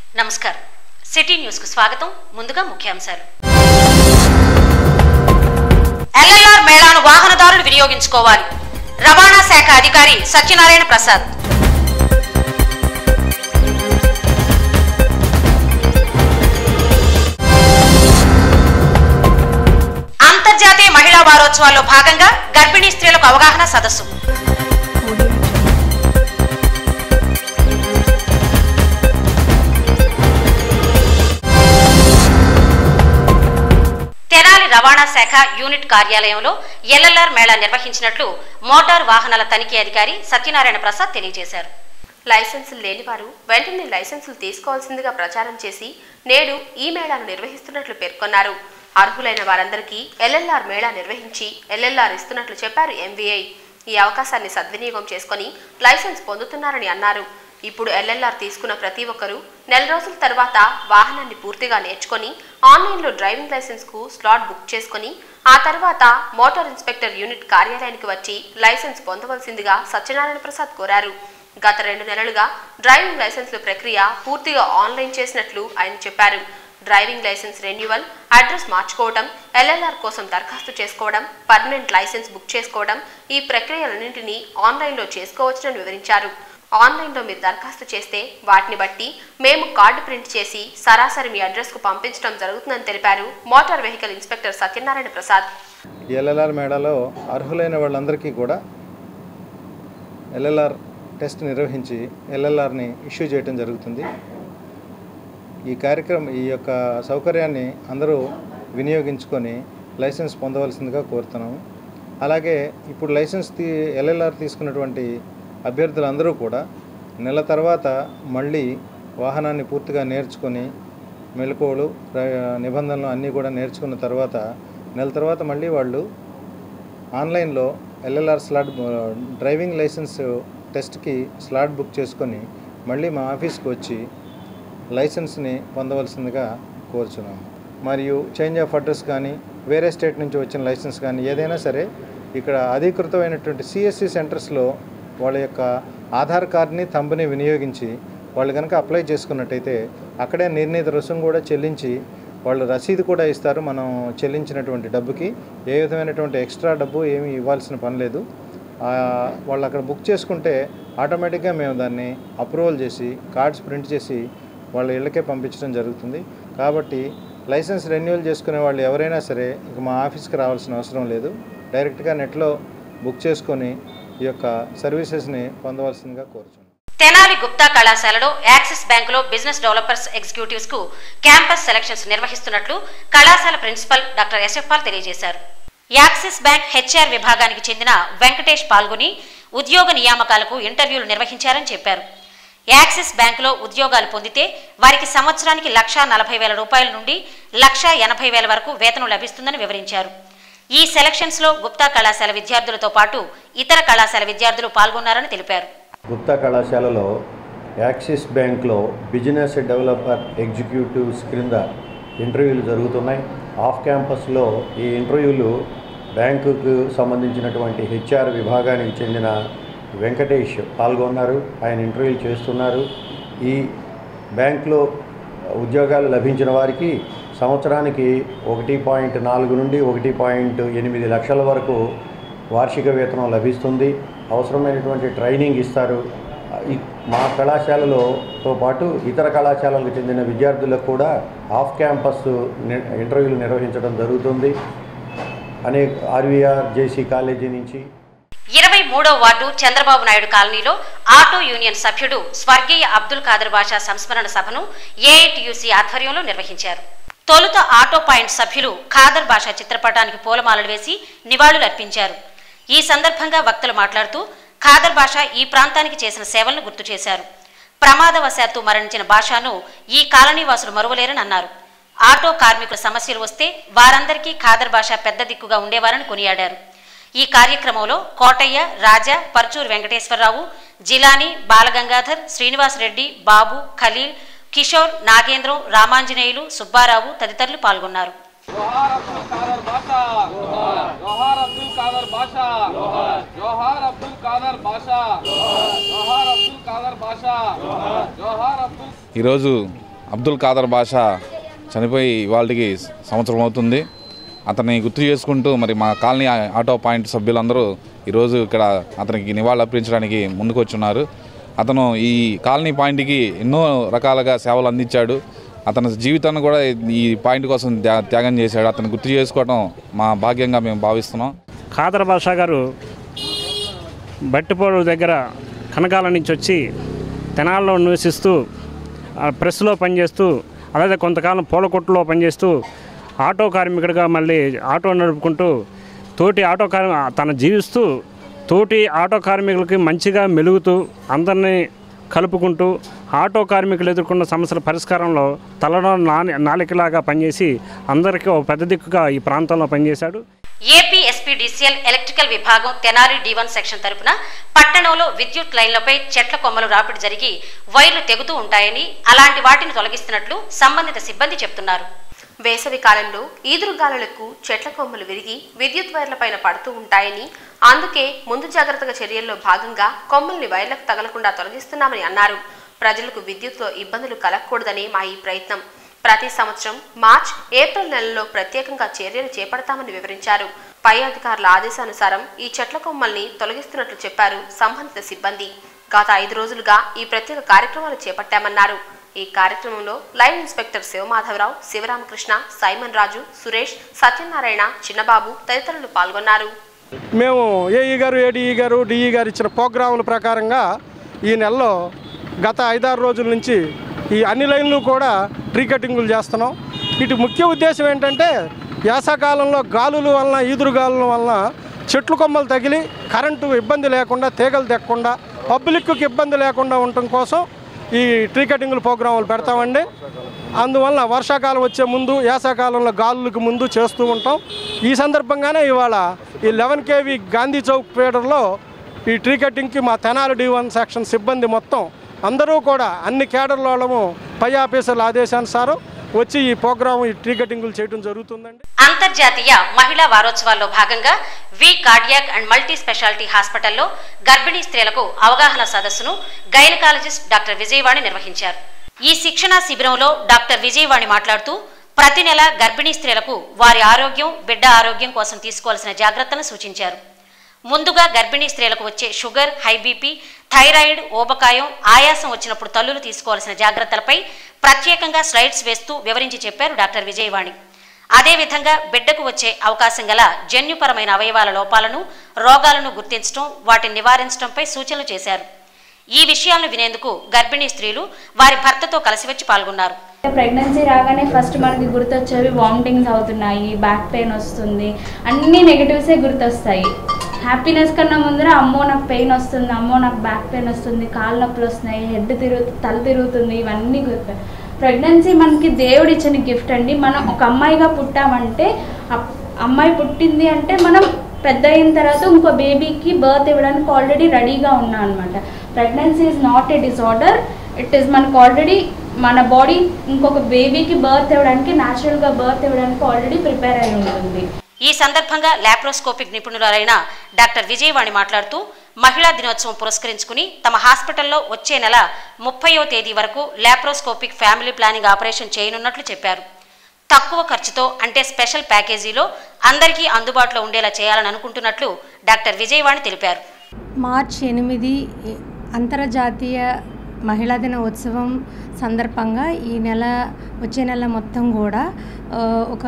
నమస్కారం city news కు స్వాగతం ముందుగా ముఖ్యాంశాలు ఎల్ఎల్ఆర్ మేళాను వాహనదారులు వినియోగించుకోవాలి రవాణా శాఖ అధికారి సత్యనారాయణ ప్రసాద్ అంతర్జాతీయ మహిళా వారోత్సవాల్లో భాగంగా గర్భిణీ స్త్రీలకు అవగాహన సదస్సు తెనాలి రవాణా శాఖ యూనిట్ కార్యాలయంలో ఎల్ఎల్ఆర్ మేళా నిర్వహించినట్లు మోటార్ వాహనాల తనిఖీ అధికారి సత్యనారాయణ ప్రసాద్ తెలియజేశారు లైసెన్సులు లేనివారు వెంటనే లైసెన్సులు తీసుకోవాల్సిందిగా ప్రచారం చేసి నేడు ఈ మేళాను నిర్వహిస్తున్నట్లు పేర్కొన్నారు అర్హులైన వారందరికీ ఎల్ఎల్ఆర్ మేళా నిర్వహించి ఎల్ఎల్ఆర్ ఇస్తున్నట్లు చెప్పారు ఎంవీఐ ఈ అవకాశాన్ని సద్వినియోగం చేసుకొని లైసెన్స్ పొందుతున్నారని అన్నారు ఇప్పుడు ఎల్ఎల్ఆర్ తీసుకున్న ప్రతి ఒక్కరూ నెల రోజుల తర్వాత వాహనాన్ని పూర్తిగా నేర్చుకొని ఆన్లైన్లో డ్రైవింగ్ లైసెన్స్కు స్లాట్ బుక్ చేసుకొని ఆ తర్వాత మోటార్ ఇన్స్పెక్టర్ యూనిట్ కార్యాలయానికి వచ్చి లైసెన్స్ పొందవలసిందిగా సత్యనారాయణ ప్రసాద్ కోరారు గత రెండు నెలలుగా డ్రైవింగ్ లైసెన్స్ల ప్రక్రియ పూర్తిగా ఆన్లైన్ చేసినట్లు ఆయన చెప్పారు డ్రైవింగ్ లైసెన్స్ రెన్యువల్ అడ్రస్ మార్చుకోవడం ఎల్ఎల్ఆర్ కోసం దరఖాస్తు చేసుకోవడం పర్మనెంట్ లైసెన్స్ బుక్ చేసుకోవడం ఈ ప్రక్రియలన్నింటినీ ఆన్లైన్లో చేసుకోవచ్చునని వివరించారు ఆన్లైన్లో మీరు దరఖాస్తు చేస్తే వాటిని బట్టి మేము కార్డు ప్రింట్ చేసి సరాసరి మీ అడ్రస్కు పంపించడం జరుగుతుందని తెలిపారు motor vehicle inspector Satyanarayana Prasad LLR మేళాలో అర్హులైన వాళ్ళందరికీ కూడా ఎల్ఎల్ఆర్ టెస్ట్ నిర్వహించి ఎల్ఎల్ఆర్ని ఇష్యూ చేయడం జరుగుతుంది ఈ కార్యక్రమం ఈ యొక్క సౌకర్యాన్ని అందరూ వినియోగించుకొని లైసెన్స్ పొందవలసిందిగా కోరుతున్నాము అలాగే ఇప్పుడు లైసెన్స్ తీ ఎల్ఎల్ఆర్ తీసుకున్నటువంటి అభ్యర్థులందరూ కూడా నెల తర్వాత మళ్ళీ వాహనాన్ని పూర్తిగా నేర్చుకొని మెలకువలు ర- నిబంధనలు అన్నీ కూడా నేర్చుకున్న తర్వాత నెల తర్వాత మళ్ళీ వాళ్ళు ఆన్లైన్లో ఎల్ఎల్ఆర్ స్లాట్ డ్రైవింగ్ లైసెన్స్ టెస్ట్కి స్లాట్ బుక్ చేసుకొని మళ్ళీ మా ఆఫీస్కి వచ్చి లైసెన్స్ని పొందవలసిందిగా కోరుచున్నాము మరియు చేంజ్ ఆఫ్ అడ్రస్ కానీ వేరే స్టేట్ నుంచి వచ్చిన లైసెన్స్ కానీ ఏదైనా సరే ఇక్కడ అధీకృతమైనటువంటి సిఎస్సి సెంటర్స్లో వాళ్ళ యొక్క ఆధార్ కార్డ్ని తంబుని వినియోగించి వాళ్ళు కనుక అప్లై చేసుకున్నట్టయితే అక్కడే నిర్ణీత రుసుం కూడా చెల్లించి వాళ్ళు రసీదు కూడా ఇస్తారు మనం చెల్లించినటువంటి డబ్బుకి ఏ విధమైనటువంటి ఎక్స్ట్రా డబ్బు ఏమీ ఇవ్వాల్సిన పని లేదు ఆ, వాళ్ళు అక్కడ బుక్ చేసుకుంటే ఆటోమేటిక్గా మేము దాన్ని అప్రూవల్ చేసి కార్డ్స్ ప్రింట్ చేసి వాళ్ళ ఇళ్ళకే పంపించడం జరుగుతుంది కాబట్టి లైసెన్స్ రెన్యువల్ చేసుకునే వాళ్ళు ఎవరైనా సరే ఇక మా ఆఫీస్కి రావాల్సిన అవసరం లేదు డైరెక్ట్గా నెట్లో బుక్ చేసుకొని ఈ యొక్క సర్వీసెస్ని పొందవలసిందిగా కోరుచున్నాం తెనాలి గుప్తా కళాశాలలో యాక్సిస్ బ్యాంకులో బిజినెస్ డెవలపర్స్ ఎగ్జిక్యూటివ్స్ కు క్యాంపస్ సెలక్షన్స్ నిర్వహిస్తున్నట్లు కళాశాల ప్రిన్సిపల్ డాక్టర్ ఎస్ఎఫ్ పాల్ తెలియజేశారు యాక్సిస్ బ్యాంక్ హెచ్ఆర్ విభాగానికి చెందిన వెంకటేష్ పాల్గొని ఉద్యోగ నియామకాలకు ఇంటర్వ్యూలు నిర్వహించారని చెప్పారు యాక్సిస్ బ్యాంకులో ఉద్యోగాలు పొందితే వారికి సంవత్సరానికి లక్షా నలభై వేల రూపాయల నుండి లక్షా ఎనభై వేల వరకు వేతనం లభిస్తుందని వివరించారు ఈ సెలక్షన్స్ లో గుప్తా కళాశాల విద్యార్థులతో పాటు ఇతర కళాశాల విద్యార్థులు పాల్గొన్నారని తెలిపారు గుప్తా కళాశాలలో యాక్సిస్ బ్యాంక్లో బిజినెస్ డెవలపర్ ఎగ్జిక్యూటివ్స్ క్రింద ఇంటర్వ్యూలు జరుగుతున్నాయి ఆఫ్ క్యాంపస్లో ఈ ఇంటర్వ్యూలు బ్యాంకుకు సంబంధించినటువంటి హెచ్ఆర్ విభాగానికి చెందిన వెంకటేష్ పాల్గొన్నారు ఆయన ఇంటర్వ్యూలు చేస్తున్నారు ఈ బ్యాంక్లో ఉద్యోగాలు లభించిన వారికి సంవత్సరానికి ఒకటి పాయింట్ నాలుగు నుండి ఒకటి పాయింట్ ఎనిమిది లక్షల వరకు వార్షిక వేతనం లభిస్తుంది అవసరమైనటువంటి ట్రైనింగ్ ఇస్తారు ఈ- మా కళాశాలలోతో పాటు ఇతర కళాశాలలకు చెందిన విద్యార్థులకు కూడా ఆఫ్ క్యాంపస్ ని- ఇంటర్వ్యూలు నిర్వహించడం జరుగుతుంది అనేక ఆర్వీఆర్ జేసీ కాలేజీ నుంచి ఇరవై మూడో వార్డు చంద్రబాబు నాయుడు కాలనీలో ఆటో యూనియన్ సభ్యుడు స్వర్గీయ అబ్దుల్ ఖాదర్ బాషా సంస్మరణ సభను ఏఐటియుసి ఆధ్వర్యంలో నిర్వహించారు తొలుత ఆటో పాయింట్ సభ్యులు ఖాదర్ బాషా చిత్రపటానికి పూలమాలలు వేసి నివాళులర్పించారు ఈ సందర్భంగా వక్తలు మాట్లాడుతూ ఖాదర్ బాషా ఈ ప్రాంతానికి చేసిన సేవలను గుర్తు చేశారు ప్రమాదవశాత్తు మరణించిన బాషాను ఈ కాలనీ వాసులు మరువలేరని అన్నారు ఆటో కార్మికుల సమస్యలు వస్తే వారందరికీ ఖాదర్ బాషా పెద్ద దిక్కుగా ఉండేవారని కొనియాడారు ఈ కార్యక్రమంలో కోటయ్య రాజా పర్చూరు వెంకటేశ్వరరావు జిలాని బాలగంగాధర్ శ్రీనివాసరెడ్డి బాబు ఖలీల్ కిషోర్ నాగేంద్రం రామాంజనేయులు సుబ్బారావు తదితరులు పాల్గొన్నారు జోహార్ అబ్దుల్ ఖాదర్ బాషా జోహార్ అబ్దుల్ ఖాదర్ బాషా జోహార్ అబ్దుల్ ఖాదర్ బాషా జోహార్ అబ్దుల్ ఖాదర్ బాషా జోహార్ అబ్దుల్ ఈరోజు అబ్దుల్ ఖాదర్ బాషా చనిపోయి ఇవాళకి సంవత్సరం అవుతుంది అతన్ని గుర్తు చేసుకుంటూ మరి మా కాలనీ ఆటో పాయింట్ సభ్యులందరూ ఈరోజు ఇక్కడ అతనికి నివాళులు అర్పించడానికి ముందుకు వచ్చున్నారు అతను ఈ కాలనీ పాయింట్కి ఎన్నో రకాలుగా సేవలు అందించాడు అతని జీవితాన్ని కూడా ఈ పాయింట్ కోసం త్యా- త్యాగం చేశాడు అతను గుర్తు చేసుకోవడం మా భాగ్యంగా మేము భావిస్తున్నాం ఖాదర్ బాషా గారు బట్టిపోడు దగ్గర కనకాల నుంచి వచ్చి తెనాల్లో నివసిస్తూ ఆ, ప్రెస్లో పనిచేస్తూ అలాగే కొంతకాలం పూల కొట్టులో పనిచేస్తూ ఆటో కార్మికుడిగా మళ్ళీ ఆటో నడుపుకుంటూ తోటి ఆటో కార్మి తన జీవిస్తూ తోటి ఆటో కార్మికులకి మంచిగా మెలుగుతూ అందరినీ కలుపుకుంటూ ఆటో కార్మికులు ఎదుర్కొన్న సమస్యల పరిష్కారంలో తలలో నాని నాలికలాగా పనిచేసి అందరికీ ఒక పెద్ద దిక్కుగా ఈ ప్రాంతంలో పనిచేశాడు ఏపీ ఎస్పీడీసీఎల్ ఎలక్ట్రికల్ విభాగం తెనాలి డి1 సెక్షన్ తరపున పట్టణంలో విద్యుత్ లైన్లపై చెట్ల కొమ్మలు రాపిడి జరిగి వైర్లు తెగుతూ ఉంటాయని అలాంటి వాటిని తొలగిస్తున్నట్లు సంబంధిత సిబ్బంది చెప్తున్నారు వేసవి కాలంలో ఈదురుగాలులకు చెట్ల కొమ్మలు విరిగి విద్యుత్ వైర్లపైన పడుతూ ఉంటాయని అందుకే ముందు జాగ్రత్తగా చర్యల్లో భాగంగా కొమ్మల్ని వైర్లకు తగలకుండా తొలగిస్తున్నామని అన్నారు ప్రజలకు విద్యుత్లో ఇబ్బందులు కలగకూడదని మా ఈ ప్రయత్నం ప్రతి సంవత్సరం మార్చ్ ఏప్రిల్ నెలలో ప్రత్యేకంగా చర్యలు చేపడతామని వివరించారు పై అధికారుల ఆదేశానుసారం ఈ చెట్ల కొమ్మల్ని తొలగిస్తున్నట్లు చెప్పారు సంబంధిత సిబ్బంది గత ఐదు రోజులుగా ఈ ప్రత్యేక కార్యక్రమాలు చేపట్టామన్నారు ఈ కార్యక్రమంలో line inspector Sivamadhavarao Sivaramakrishna Simon Raju Suresh Satyanarayana Chinnababu తదితరులు పాల్గొన్నారు మేము ఏఈ గారు ఏడీఈ గారు డిఈ గారు ఇచ్చిన ప్రోగ్రాముల ప్రకారంగా ఈ నెలలో గత ఐదారు రోజుల నుంచి ఈ అన్ని లైన్లు కూడా ట్రీ కటింగులు చేస్తున్నాం ఇటు ముఖ్య ఉద్దేశం ఏంటంటే వేసవకాలంలో గాలుల వలన ఈదురు గాలుల వలన చెట్లు కొమ్మలు తగిలి కరెంటు ఇబ్బంది లేకుండా తీగలు తెక్కకుండా పబ్లిక్కి ఇబ్బంది లేకుండా ఉండటం కోసం ఈ ట్రీ కటింగుల ప్రోగ్రాములు పెడతామండి అందువల్ల వర్షాకాలం వచ్చే ముందు వేసవకాలంలో గాలులకు ముందు చేస్తూ ఉంటాం ఈ సందర్భంగానే ఇవాళ ఈ లెవెన్ కేవీ గాంధీ చౌక్ పీడర్లో ఈ ట్రీ కటింగ్కి మా తెనాలి డి వన్ సెక్షన్ సిబ్బంది మొత్తం అందరూ కూడా అన్ని కేడర్ల వాళ్ళము పై ఆఫీసర్ల ఆదేశానుసారం వచ్చి ఈ ప్రోగ్రాం ఈ ట్రీ కటింగులు చేయడం జరుగుతుందండి అంతర్జాతీయ మహిళా వారోత్సవాల్లో భాగంగా V cardiac and multi speciality హాస్పిటల్లో గర్భిణీ స్త్రీలకు అవగాహన సదస్సును గైనకాలజిస్ట్ డాక్టర్ విజయవాణి నిర్వహించారు ఈ శిక్షణా శిబిరంలో డాక్టర్ విజయవాణి మాట్లాడుతూ ప్రతి నెల గర్భిణీ స్త్రీలకు వారి ఆరోగ్యం బిడ్డ ఆరోగ్యం కోసం తీసుకోవాల్సిన జాగ్రత్తలను సూచించారు ముందుగా గర్భిణీ స్త్రీలకు వచ్చే షుగర్ హై బీపీ థైరాయిడ్ ఊబకాయం ఆయాసం వచ్చినప్పుడు తల్లులు తీసుకోవాల్సిన జాగ్రత్తలపై ప్రత్యేకంగా స్లైడ్స్ వేస్తూ వివరించి చెప్పారు డాక్టర్ విజయవాణి అదేవిధంగా బిడ్డకు వచ్చే అవకాశం గల జన్యుపరమైన అవయవాల లోపాలను రోగాలను గుర్తించడం వాటిని నివారించడంపై సూచనలు చేశారు ఈ విషయాలను వినేందుకు గర్భిణీ స్త్రీలు వారి భర్తతో కలిసి వచ్చి పాల్గొన్నారు ప్రెగ్నెన్సీ రాగానే ఫస్ట్ మనకి గుర్తొచ్చేవి వామిటింగ్స్ అవుతున్నాయి బ్యాక్ పెయిన్ వస్తుంది అన్ని నెగటివ్సే గుర్తొస్తాయి హ్యాపీనెస్ కన్నా ముందర అమ్మో నాకు పెయిన్ వస్తుంది అమ్మో నాకు బ్యాక్ పెయిన్ వస్తుంది కాళ్ళ నొప్పులు వస్తున్నాయి హెడ్ తిరుగు తల తిరుగుతుంది ఇవన్నీ గుర్తు ప్రెగ్నెన్సీ మనకి దేవుడు ఇచ్చిన గిఫ్ట్ అండి మనం ఒక అమ్మాయిగా పుట్టామంటే అప్- అమ్మాయి పుట్టింది అంటే మనం పెద్ద అయిన తర్వాత ఇంకో బేబీకి బర్త్ ఇవ్వడానికి ఆల్రెడీ రెడీగా ఉన్నాం అనమాట pregnancy is not a disorder it is మనకు ఆల్రెడీ మన బాడీ ఇంకొక బేబీకి బర్త్ ఇవ్వడానికి న్యాచురల్గా బర్త్ ఇవ్వడానికి ఆల్రెడీ ప్రిపేర్ అయి ఉంటుంది ఈ సందర్భంగా లాప్రోస్కోపిక్ నిపుణురాలైన డాక్టర్ విజయవాణి మాట్లాడుతూ మహిళా దినోత్సవం పురస్కరించుకుని తమ హాస్పిటల్లో వచ్చే నెల ముప్పయో తేదీ వరకు లాప్రోస్కోపిక్ ఫ్యామిలీ ప్లానింగ్ ఆపరేషన్ చేయనున్నట్లు చెప్పారు తక్కువ ఖర్చుతో అంటే స్పెషల్ ప్యాకేజీలో అందరికీ అందుబాటులో ఉండేలా చేయాలని అనుకుంటున్నట్లు డాక్టర్ విజయవాణి తెలిపారు మార్చ్ ఎనిమిది అంతర్జాతీయ మహిళా దిన ఉత్సవం సందర్భంగా ఈ నెల వచ్చే నెల మొత్తం కూడా ఆ, ఒక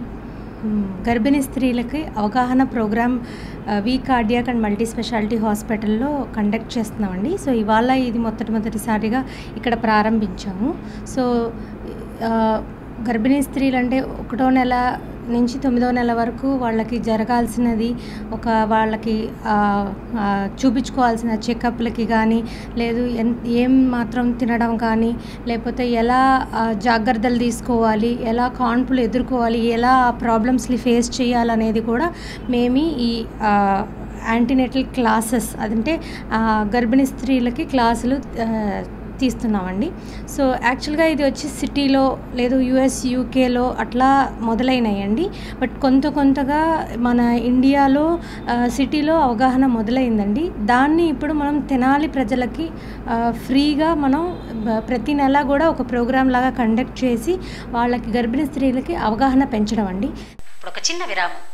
మ్, గర్భిణీ స్త్రీలకి అవగాహన ప్రోగ్రామ్ ఆ, V cardiac and multi speciality హాస్పిటల్లో కండక్ట్ చేస్తున్నామండి సో ఇవాళ ఇది మొట్టమొదటిసారిగా ఇక్కడ ప్రారంభించాము సో ఆ, గర్భిణీ స్త్రీలు అంటే ఒకటో నెల నుంచి తొమ్మిదో నెల వరకు వాళ్ళకి జరగాల్సినది ఒక వాళ్ళకి ఆ, ఆ, చూపించుకోవాల్సిన చెకప్లకి కానీ లేదు ఎన్ ఏం మాత్రం తినడం కానీ లేకపోతే ఎలా ఆ, జాగ్రత్తలు తీసుకోవాలి ఎలా కాన్పులు ఎదుర్కోవాలి ఎలా ఆ ప్రాబ్లమ్స్ని ఫేస్ చేయాలనేది కూడా మేము ఈ ఆ, యాంటీనేటల్ క్లాసెస్ అదంటే ఆ, గర్భిణీ స్త్రీలకి క్లాసులు ఆ, తీస్తున్నామండి సో యాక్చువల్గా ఇది వచ్చి సిటీలో లేదు యుఎస్ యూకేలో అట్లా మొదలైనాయండి బట్ కొంత కొంతగా మన ఇండియాలో ఆ, సిటీలో అవగాహన మొదలైందండి దాన్ని ఇప్పుడు మనం తెనాలి ప్రజలకి ఆ, ఫ్రీగా మనం బ- ప్రతి నెల కూడా ఒక ప్రోగ్రామ్ లాగా కండక్ట్ చేసి వాళ్ళకి గర్భిణీ స్త్రీలకి అవగాహన పెంచడం అండి ఇప్పుడు ఒక చిన్న విరామం